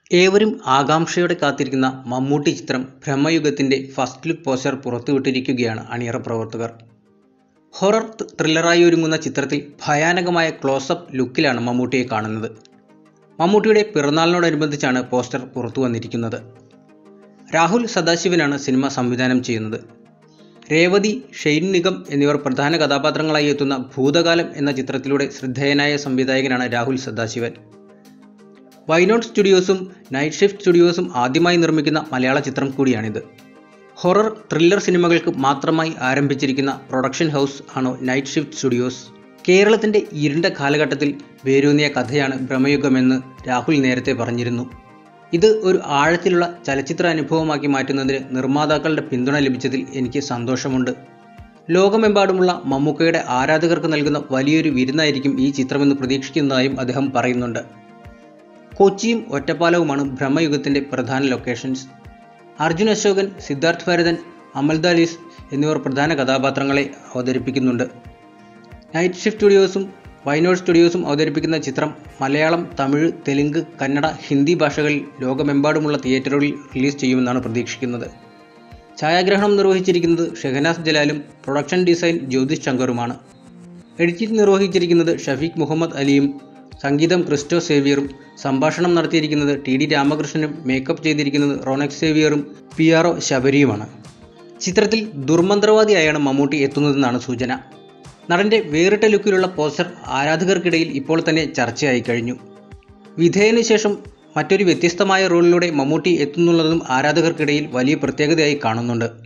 ഏവരും ആകാംക്ഷയോടെ കാത്തിരിക്കുന്ന മമ്മൂട്ടി ചിത്രം ബ്രഹ്മയുഗത്തിൻ്റെ ഫസ്റ്റ് ലുക്ക് പോസ്റ്റർ പുറത്തുവിട്ടിരിക്കുകയാണ് അണിയറ പ്രവർത്തകർ ഹൊറർ ത്രില്ലറായി ഒരുങ്ങുന്ന ചിത്രത്തിൽ ഭയാനകമായ ക്ലോസപ്പ് ലുക്കിലാണ് മമ്മൂട്ടിയെ കാണുന്നത് മമ്മൂട്ടിയുടെ പിറന്നാളിനോടനുബന്ധിച്ചാണ് പോസ്റ്റർ പുറത്തു വന്നിരിക്കുന്നത് രാഹുൽ സദാശിവനാണ് സിനിമ സംവിധാനം ചെയ്യുന്നത് രേവതി ഷെയ്ൻ നിഗം എന്നിവർ പ്രധാന കഥാപാത്രങ്ങളായി എത്തുന്ന ഭൂതകാലം എന്ന ചിത്രത്തിലൂടെ ശ്രദ്ധേയനായ സംവിധായകനാണ് രാഹുൽ സദാശിവൻ വൈനോട്ട് സ്റ്റുഡിയോസും നൈറ്റ് ഷിഫ്റ്റ് സ്റ്റുഡിയോസും ആദ്യമായി നിർമ്മിക്കുന്ന മലയാള ചിത്രം കൂടിയാണിത് ഹൊറർ ത്രില്ലർ സിനിമകൾക്ക് മാത്രമായി ആരംഭിച്ചിരിക്കുന്ന പ്രൊഡക്ഷൻ ഹൗസ് ആണ് നൈറ്റ് ഷിഫ്റ്റ് സ്റ്റുഡിയോസ് കേരളത്തിൻ്റെ ഇരുണ്ട കാലഘട്ടത്തിൽ വേരൂന്നിയ കഥയാണ് ഭ്രമയുഗമെന്ന് രാഹുൽ നേരത്തെ പറഞ്ഞിരുന്നു ഇത് ഒരു ആഴത്തിലുള്ള ചലച്ചിത്ര അനുഭവമാക്കി മാറ്റുന്നതിന് നിർമ്മാതാക്കളുടെ പിന്തുണ ലഭിച്ചതിൽ എനിക്ക് സന്തോഷമുണ്ട് ലോകമെമ്പാടുമുള്ള മമ്മൂക്കയുടെ ആരാധകർക്ക് നൽകുന്ന വലിയൊരു വിരുന്നായിരിക്കും ഈ ചിത്രമെന്ന് പ്രതീക്ഷിക്കുന്നതായും അദ്ദേഹം പറയുന്നുണ്ട് കൊച്ചിയും ഒറ്റപ്പാലവുമാണ് ബ്രഹ്മയുഗത്തിൻ്റെ പ്രധാന ലൊക്കേഷൻസ് അർജുൻ അശോകൻ സിദ്ധാർത്ഥ് ഭരതൻ അമൽദാലീസ് എന്നിവർ പ്രധാന കഥാപാത്രങ്ങളെ അവതരിപ്പിക്കുന്നുണ്ട് നൈറ്റ് ഷിഫ്റ്റ് സ്റ്റുഡിയോസും വൈനോഡ് സ്റ്റുഡിയോസും അവതരിപ്പിക്കുന്ന ചിത്രം മലയാളം തമിഴ് തെലുങ്ക് കന്നഡ ഹിന്ദി ഭാഷകളിൽ ലോകമെമ്പാടുമുള്ള തിയേറ്ററുകളിൽ റിലീസ് ചെയ്യുമെന്നാണ് പ്രതീക്ഷിക്കുന്നത് ഛായാഗ്രഹണം നിർവഹിച്ചിരിക്കുന്നത് ഷെഹനാസ് ജലാലും പ്രൊഡക്ഷൻ ഡിസൈൻ ജ്യോതിഷ് ശങ്കറുമാണ് എഡിറ്റിംഗ് നിർവഹിച്ചിരിക്കുന്നത് ഷഫീഖ് മുഹമ്മദ് അലിയും സംഗീതം ക്രിസ്റ്റോ സേവിയറും സംഭാഷണം നടത്തിയിരിക്കുന്നത് ടി ഡി രാമകൃഷ്ണനും മേക്കപ്പ് ചെയ്തിരിക്കുന്നത് റോണക് സേവിയറും പി ആർ ഒ ശബരിയുമാണ് ചിത്രത്തിൽ ദുർമന്ത്രവാദിയായാണ് മമ്മൂട്ടി എത്തുന്നതെന്നാണ് സൂചന നടൻ്റെ വേറിട്ട ലുക്കിലുള്ള പോസ്റ്റർ ആരാധകർക്കിടയിൽ ഇപ്പോൾ തന്നെ ചർച്ചയായി കഴിഞ്ഞു വിധേയന് ശേഷം മറ്റൊരു വ്യത്യസ്തമായ റോളിലൂടെ മമ്മൂട്ടി എത്തുന്നുള്ളതും ആരാധകർക്കിടയിൽ വലിയ പ്രത്യേകതയായി കാണുന്നുണ്ട്